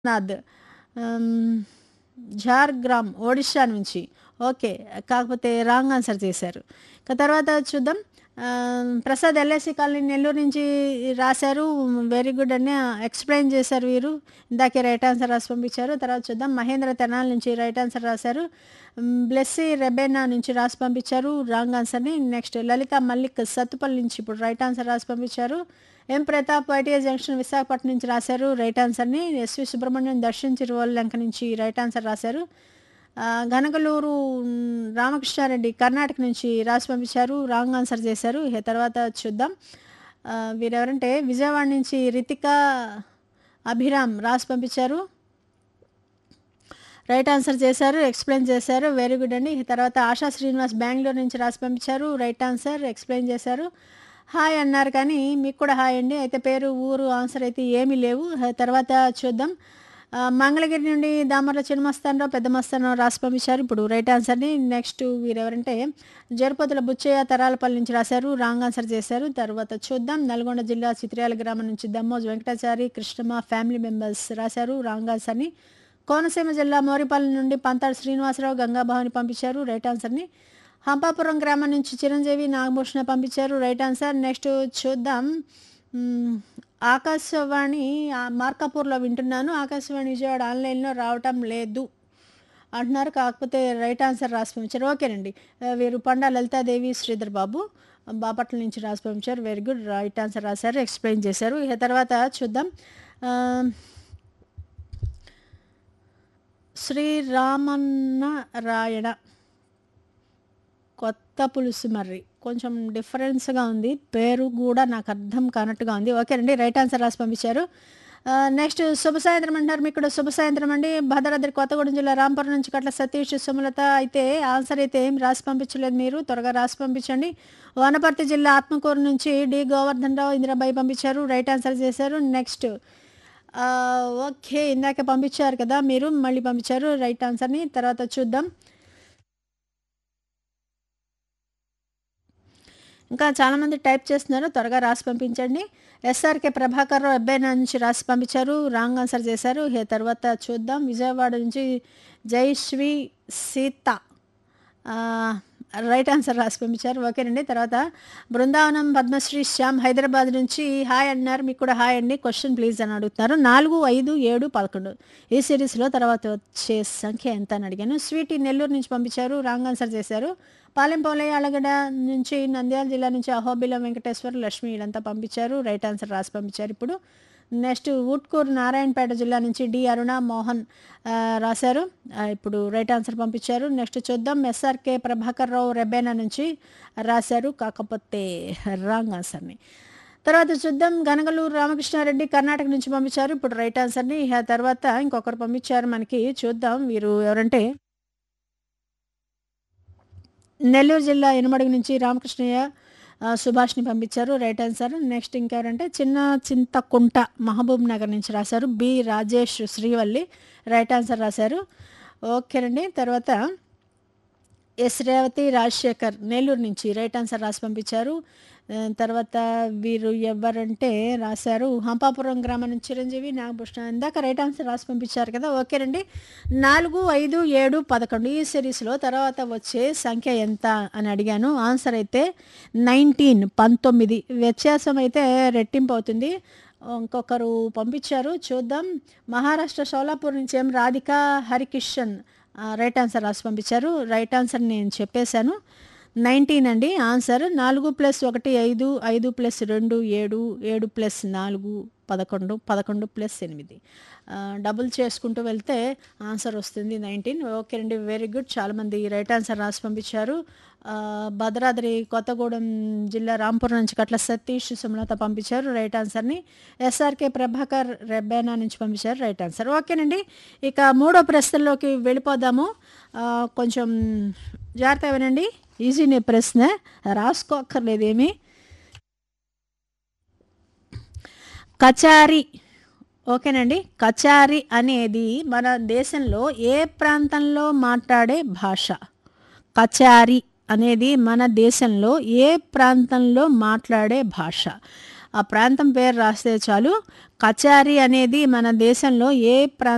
నాథ్ ఆమ్, ఝార్గ్రామ్ ఒడిషా నుంచి ఓకే కాకపోతే wrong answer చేశారు ఇక తర్వాత చూద్దాం ఆమ్, ప్రసాద్ ఎల్ఐసి కాలనీ నెల్లూరు నుంచి రాశారు వెరీ గుడ్ అని ఎక్స్ప్లెయిన్ చేశారు వీరు ఇందాకే రైట్ ఆన్సర్ రాసి పంపించారు తర్వాత చూద్దాం మహేంద్ర తెనాల నుంచి రైట్ ఆన్సర్ రాశారు మ్, బ్లెస్సీ రెబేనా నుంచి రాసి పంపించారు రాంగ్ ఆన్సర్ని నెక్స్ట్ లలిత మల్లిక్ సత్తుపల్లి నుంచి ఇప్పుడు రైట్ ఆన్సర్ రాసి పంపించారు M Pratap ITI junction Visakhapatnam నుంచి రాశారు రైట్ ఆన్సర్ని ఎస్వి సుబ్రహ్మణ్యం దర్శన్ చిరువల్లంక నుంచి రైట్ ఆన్సర్ రాశారు ఆ, గనగలూరు మ్, రామకృష్ణారెడ్డి కర్ణాటక నుంచి రాసి పంపించారు రాంగ్ ఆన్సర్ చేశారు ఇక తర్వాత చూద్దాం ఆ, వీరెవరంటే విజయవాడ నుంచి రితిక అభిరామ్ రాసి పంపించారు రైట్ ఆన్సర్ చేశారు ఎక్స్ప్లెయిన్ చేశారు వెరీ గుడ్ అండి ఇక తర్వాత ఆశా శ్రీనివాస్ బెంగళూరు నుంచి రాసి పంపించారు రైట్ ఆన్సర్ ఎక్స్ప్లెయిన్ చేశారు హాయ్ అన్నారు కానీ మీకు కూడా హాయ్ అండి అయితే పేరు ఊరు ఆన్సర్ అయితే ఏమీ లేవు ఆ తర్వాత చూద్దాం ఆ, మంగళగిరి నుండి దామర్ల చిన్న మస్తానరావు పెద్ద మస్తానరావు రాసి పంపించారు ఇప్పుడు రైట్ ఆన్సర్ని నెక్స్ట్ వీరెవరంటే జరుపతుల బుచ్చయ్య తరాలపల్లి నుంచి రాశారు రాంగ్ ఆన్సర్ చేశారు తర్వాత చూద్దాం నల్గొండ జిల్లా చిత్రయాల గ్రామం నుంచి దమ్మోజ్ వెంకటాచారి కృష్ణమ్మ ఫ్యామిలీ మెంబర్స్ రాశారు రాంగ్ ఆన్సర్ని కోనసీమ జిల్లా మోరిపల్లి నుండి పంతాడు శ్రీనివాసరావు గంగాభావని పంపించారు రైట్ ఆన్సర్ని హంపాపురం గ్రామం నుంచి చిరంజీవి నాగభూషణ పంపించారు రైట్ ఆన్సర్ నెక్స్ట్ చూద్దాం మ్మ్, ఆకాశవాణి ఆ, మార్కాపూర్లో వింటున్నాను ఆకాశవాణి విజయవాడ ఆన్లైన్లో రావటం లేదు అంటున్నారు కాకపోతే రైట్ ఆన్సర్ రాసి పంపించారు ఓకేనండి ఆ, వీరు పండా లలితాదేవి శ్రీధర్ బాబు బాపట్ల నుంచి రాసి పంపించారు వెరీ గుడ్ రైట్ ఆన్సర్ రాశారు ఎక్స్ప్లెయిన్ చేశారు ఇక తర్వాత చూద్దాం ఆ, శ్రీరామన్నారాయణ కొత్త పులుసు మర్రి కొంచెం డిఫరెన్స్గా ఉంది పేరు కూడా నాకు అర్థం కానట్టుగా ఉంది ఓకేనండి రైట్ ఆన్సర్ రాసి పంపించారు ఆ, నెక్స్ట్ శుభ సాయంత్రం అంటారు మీకు కూడా శుభ సాయంత్రం అండి భద్రాద్రి కొత్తగూడెం జిల్లా రాంపురం నుంచి కట్ల సతీష్ సుమలత అయితే ఆన్సర్ అయితే ఏం రాసి పంపించలేదు మీరు త్వరగా రాసి పంపించండి వనపర్తి జిల్లా ఆత్మకూరు నుంచి డి గోవర్ధన్ రావు ఇందిరాబాయి పంపించారు రైట్ ఆన్సర్ చేశారు నెక్స్ట్ ఆ, ఓకే ఇందాక పంపించారు కదా మీరు మళ్ళీ పంపించారు రైట్ ఆన్సర్ని తర్వాత చూద్దాం ఇంకా చాలామంది టైప్ చేస్తున్నారు త్వరగా రాసి పంపించండి ఎస్ఆర్కే ప్రభాకర్ రావు అబ్బాయి నుంచి రాసి పంపించారు రాంగ్ ఆన్సర్ చేశారు ఇక తర్వాత చూద్దాం విజయవాడ నుంచి జైశ్రీ సీత ఆ, రైట్ ఆన్సర్ రాసి పంపించారు ఓకేనండి తర్వాత బృందావనం పద్మశ్రీ శ్యామ్ హైదరాబాద్ నుంచి హాయ్ అన్నారు మీకు కూడా హాయ్ అండి క్వశ్చన్ ప్లీజ్ అని అడుగుతున్నారు నాలుగు ఐదు ఏడు పదకొండు ఈ సిరీస్లో తర్వాత వచ్చే సంఖ్య ఎంత అని అడిగాను స్వీటీ నెల్లూరు నుంచి పంపించారు రాంగ్ ఆన్సర్ చేశారు పాలెంపోలయ్య అలగడ నుంచి నంద్యాల జిల్లా నుంచి అహోబిలం వెంకటేశ్వర లక్ష్మి వీళ్ళంతా పంపించారు రైట్ ఆన్సర్ రాసి పంపించారు ఇప్పుడు నెక్స్ట్ వుట్కూరు నారాయణపేట జిల్లా నుంచి డి అరుణ మోహన్ ఆ, రాశారు ఆ, ఇప్పుడు రైట్ ఆన్సర్ పంపించారు నెక్స్ట్ చూద్దాం ఎస్ఆర్కే ప్రభాకర్ రావు రెబేనా నుంచి రాశారు కాకపోతే రాంగ్ ఆన్సర్ని తర్వాత చూద్దాం గనగలూరు రామకృష్ణారెడ్డి కర్ణాటక నుంచి పంపించారు ఇప్పుడు రైట్ ఆన్సర్ని ఆ తర్వాత ఇంకొకరు పంపించారు మనకి చూద్దాం వీరు ఎవరంటే నెల్లూరు జిల్లా ఎనమడుగు నుంచి రామకృష్ణయ్య ఆ, సుభాష్ని పంపించారు రైట్ ఆన్సర్ నెక్స్ట్ ఇంకెవరంటే చిన్న చింతకుంట మహబూబ్ నగర్ నుంచి రాశారు B Rajesh Srivalli right answer రాశారు ఓకేనండి తర్వాత ఎస్ రేవతి రాజశేఖర్ నెల్లూరు నుంచి రైట్ ఆన్సర్ రాసి పంపించారు ఆ, తర్వాత వీరు ఎవరంటే రాశారు హంపాపురం గ్రామం నుంచి చిరంజీవి నాగభూషణ ఇందాక రైట్ ఆన్సర్ రాసి పంపించారు కదా ఓకేనండి నాలుగు ఐదు ఏడు పదకొండు ఈ సిరీస్లో తర్వాత వచ్చే సంఖ్య ఎంత అని అడిగాను ఆన్సర్ అయితే నైన్టీన్ పంతొమ్మిది వ్యత్యాసం అయితే రెట్టింపు అవుతుంది ఇంకొకరు పంపించారు చూద్దాం మహారాష్ట్ర షోలాపూర్ నుంచి ఏం రాధిక హరికిషన్ ఆ, రైట్ ఆన్సర్ రాసి పంపించారు రైట్ ఆన్సర్ నేను చెప్పేశాను నైన్టీన్ అండి ఆన్సర్ నాలుగు ప్లస్ ఒకటి ఐదు ఐదు ప్లస్ రెండు ఏడు ఏడు ప్లస్ నాలుగు పదకొండు పదకొండు ప్లస్ ఎనిమిది ఆ, డబుల్ చేసుకుంటూ వెళ్తే ఆన్సర్ వస్తుంది నైన్టీన్ ఓకే అండి వెరీ గుడ్ చాలామంది రైట్ ఆన్సర్ రాసి పంపించారు ఆ, భద్రాద్రి కొత్తగూడెం జిల్లా రాంపురం నుంచి కట్ల సతీష్ సుమలత పంపించారు రైట్ ఆన్సర్ని ఎస్ఆర్కే ప్రభాకర్ రెబ్బేనా నుంచి పంపించారు రైట్ ఆన్సర్ ఓకేనండి ఇక మూడో ప్రశ్నలోకి వెళ్ళిపోదాము ఆ, కొంచెం జాగ్రత్త వినండి ఈజీనే ప్రశ్న రాసుకోక్కర్లేదు ఏమీ కచారి ఓకేనండి కచారి అనేది మన దేశంలో ఏ ప్రాంతంలో మాట్లాడే భాష కచారి అనేది మన దేశంలో ఏ ప్రాంతంలో మాట్లాడే భాష ఆ ప్రాంతం పేరు రాస్తే చాలు కచారి అనేది మన దేశంలో ఏ ప్రాంతం